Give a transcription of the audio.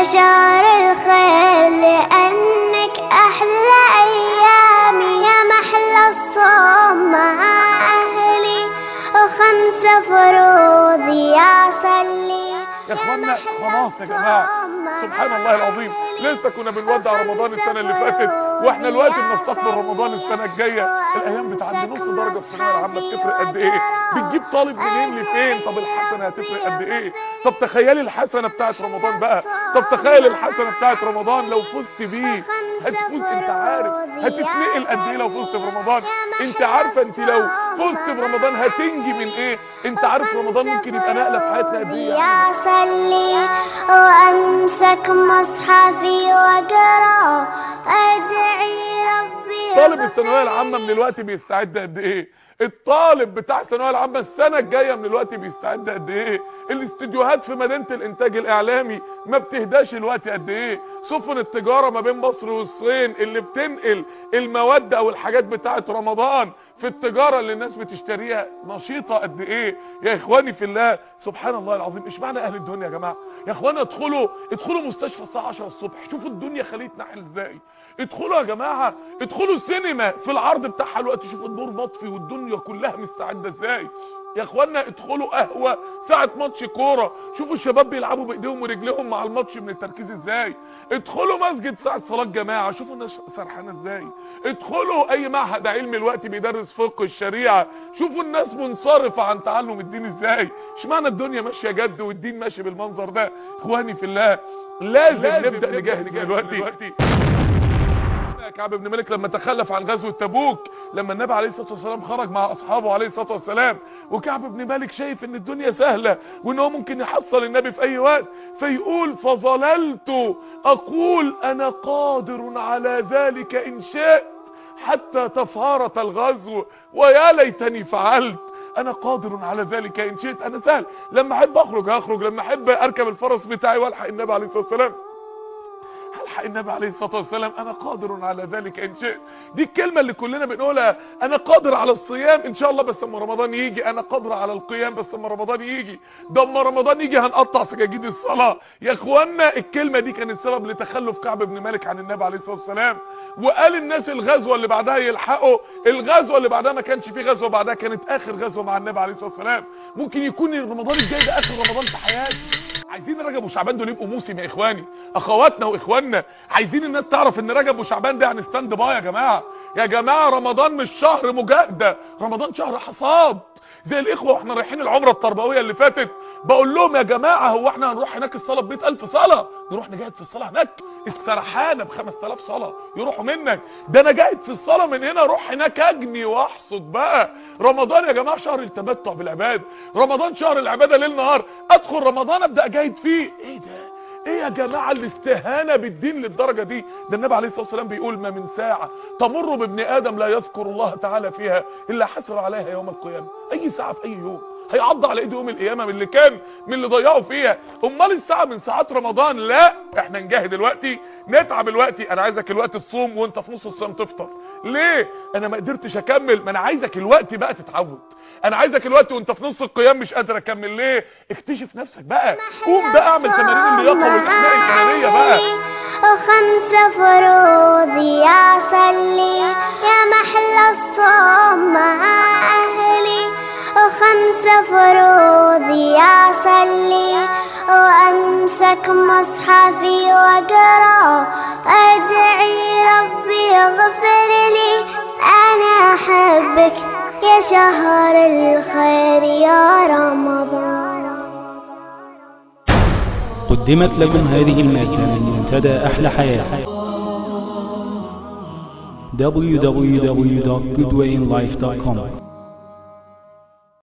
يا شهر الخير لأنك أحلى أيامي يا محلى الصوم مع أهلي وخمسة فروض يا صلي يا اخوانا خلاص يا جماعه سبحان الله العظيم لسه كنا بنودع رمضان السنه اللي فاتت واحنا دلوقتي بنستقبل رمضان السنه الجايه الايام بتعدي نص درجه في الثانويه العامه بتفرق قد ايه بتجيب طالب منين لفين طب الحسنه هتفرق قد ايه طب تخيلي الحسنه بتاعت رمضان بقى طب تخيل الحسنه بتاعت رمضان لو فزت بيه هتفوز انت عارف هتتنقل قد ايه لو فزت برمضان انت عارفه انت لو فزت برمضان هتنجي من ايه انت عارف رمضان ممكن يبقى نقله في حياتنا قد ايه يا صلي وامسك مصحفي واقرا ادعي ربي طالب الثانويه العامه من الوقت بيستعد قد ايه الطالب بتاع الثانويه العامه السنه الجايه من الوقت بيستعد قد ايه الاستديوهات في مدينه الانتاج الاعلامي ما بتهداش الوقت قد ايه سفن التجاره ما بين مصر والصين اللي بتنقل المواد او الحاجات بتاعه رمضان في التجاره اللي الناس بتشتريها نشيطه قد ايه يا اخواني في الله سبحان الله العظيم ايش معنى اهل الدنيا يا جماعه يا اخوانا ادخلوا ادخلوا مستشفى الساعه 10 الصبح شوفوا الدنيا خليت نحل ازاي ادخلوا يا جماعه ادخلوا السينما في العرض بتاعها الوقت شوفوا النور مطفي والدنيا كلها مستعده ازاي يا اخوانا ادخلوا قهوه ساعه ماتش كوره شوفوا الشباب بيلعبوا بايديهم ورجليهم مع الماتش من التركيز ازاي ادخلوا مسجد ساعه صلاه جماعه شوفوا الناس سرحانه ازاي ادخلوا اي معهد علمي الوقت بيدرس فقه الشريعه شوفوا الناس منصرفه عن تعلم الدين ازاي اشمعنى الدنيا ماشيه جد والدين ماشي بالمنظر ده اخواني في الله لازم, لازم نبدا نجهز من دلوقتي كعب بن مالك لما تخلف عن غزوه تبوك لما النبي عليه الصلاه والسلام خرج مع اصحابه عليه الصلاه والسلام وكعب بن مالك شايف ان الدنيا سهله وان هو ممكن يحصل النبي في اي وقت فيقول فظللت اقول انا قادر على ذلك ان شئت حتى تفارة الغزو ويا ليتني فعلت انا قادر على ذلك ان شئت انا سهل لما احب اخرج هخرج لما احب اركب الفرس بتاعي والحق النبي عليه الصلاه والسلام الحق النبي عليه الصلاه والسلام انا قادر على ذلك ان شئت دي الكلمه اللي كلنا بنقولها انا قادر على الصيام ان شاء الله بس اما رمضان يجي انا قادر على القيام بس اما رمضان يجي ده اما رمضان يجي هنقطع سجاجيد الصلاه يا اخوانا الكلمه دي كانت سبب لتخلف كعب بن مالك عن النبي عليه الصلاه والسلام وقال الناس الغزوه اللي بعدها يلحقوا الغزوه اللي بعدها ما كانش في غزوه بعدها كانت اخر غزوه مع النبي عليه الصلاه والسلام ممكن يكون رمضان الجاي ده اخر رمضان في حياتي عايزين رجب وشعبان دول يبقوا موسم يا اخواني اخواتنا واخواننا عايزين الناس تعرف ان رجب وشعبان ده يعني ستاند باي يا جماعه يا جماعه رمضان مش شهر مجاهده رمضان شهر حصاد زي الاخوه واحنا رايحين العمره التربويه اللي فاتت بقول لهم يا جماعه هو احنا هنروح هناك الصلاه ب 100000 صلاه نروح نجاهد في الصلاه هناك السرحانه ب 5000 صلاه يروحوا منك ده انا جاهد في الصلاه من هنا اروح هناك اجني واحصد بقى رمضان يا جماعه شهر التمتع بالعباد رمضان شهر العباده ليل نهار ادخل رمضان ابدا اجاهد فيه ايه ده ايه يا جماعه الاستهانه بالدين للدرجه دي ده النبي عليه الصلاه والسلام بيقول ما من ساعه تمر بابن ادم لا يذكر الله تعالى فيها الا حسر عليها يوم القيامه اي ساعه في اي يوم هيعض على ايده يوم القيامه من اللي كان من اللي ضيعوا فيها امال الساعه من ساعات رمضان لا احنا نجاهد دلوقتي نتعب دلوقتي انا عايزك الوقت تصوم وانت في نص الصيام تفطر ليه انا ما قدرتش اكمل ما انا عايزك الوقت بقى تتعود انا عايزك الوقت وانت في نص القيام مش قادر اكمل ليه اكتشف نفسك بقى قوم بقى اعمل تمارين اللياقه والاحماء البدنيه بقى وخمسة فروض يا صلي يا محلى الصوم مع أهلي وخمسة فروض يا صلي وأمسك مصحفي وأقرأ أدعي ربي يغفر لي أنا أحبك يا شهر الخير يا رمضان قدمت لكم هذه المادة من منتدى أحلى حياة www.goodwayinlife.com